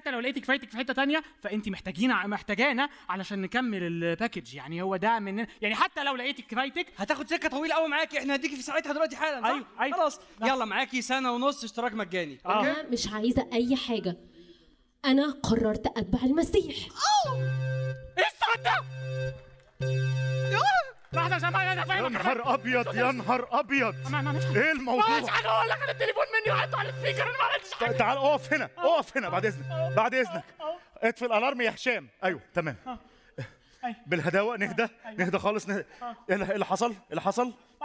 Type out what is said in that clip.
حتى لو لقيتك فايتك في حته تانية فانت محتاجين محتاجانا علشان نكمل الباكج يعني هو ده من يعني حتى لو لقيتك فايتك هتاخد سكه طويله قوي معاكي احنا هنديكي في ساعتها دلوقتي حالا صح؟ أيوة، أيوة. خلاص نعم. يلا معاكي سنه ونص اشتراك مجاني آه. اوكي انا مش عايزه اي حاجه انا قررت اتبع المسيح ايه الصوت ده؟ لحظه عشان بقى انا يا فاهمك نهار ابيض يا نهار ابيض ما ما مش ايه الموضوع مش حاجه اقول لك انا التليفون مني وقعدته على السبيكر انا ما عملتش حاجه تعال اقف هنا اقف هنا بعد اذنك بعد اذنك اطفي الالارم يا هشام ايوه تمام أيوة. بالهداوه نهدى نهدى خالص نهدى ايه اللي- إيه اللي حصل؟ إيه اللي حصل؟